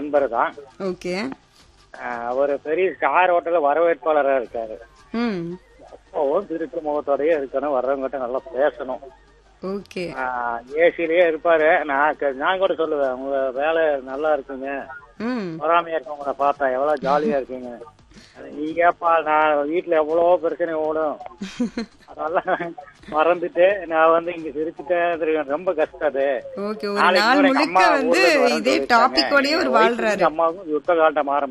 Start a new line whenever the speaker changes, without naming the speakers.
நண்பர் தான்
ஓகே
அவர் பெரிய ஸ்டார் ஹோட்டல்ல வரவேற்பாளரா இருக்காரு
ம்
எப்பவும் திருட்டு முகத்தோடயே இருக்கணும் வர்றவங்ககிட்ட நல்லா பேசணும்
ஓகே
ஏசிலேயே இருப்பாரு நான் க- நான் கூட சொல்லுவேன் உங்க வேலை நல்லா இருக்குங்க
ம்
பொறாமையா இருக்கவங்கள பார்த்தா எவ்வளவு ஜாலியா இருக்கீங்க அது நீங்கப்பா நான் வீட்டுல எவ்வளவோ பிரச்சனை ஓடும் அதெல்லாம் மறந்துட்டு நான் வந்து இங்க சிரிச்சுட்டேன் இருக்கேன். ரொம்ப கஷ்டம் அது
ஓகே ஒரு
நாளைக்கு
நாள்
கூட எங்க
முழுக்க
அம்மா
வந்து
ஊர்ல இருந்து வரேன்னு
இதே
சொல்லிட்டாங்க.
டாபிக்கோடயே ஒரு
எங்க
வாழ்றாரு
wife, அம்மாவுக்கும் யுத்த காலம் ஆரம்பிச்சு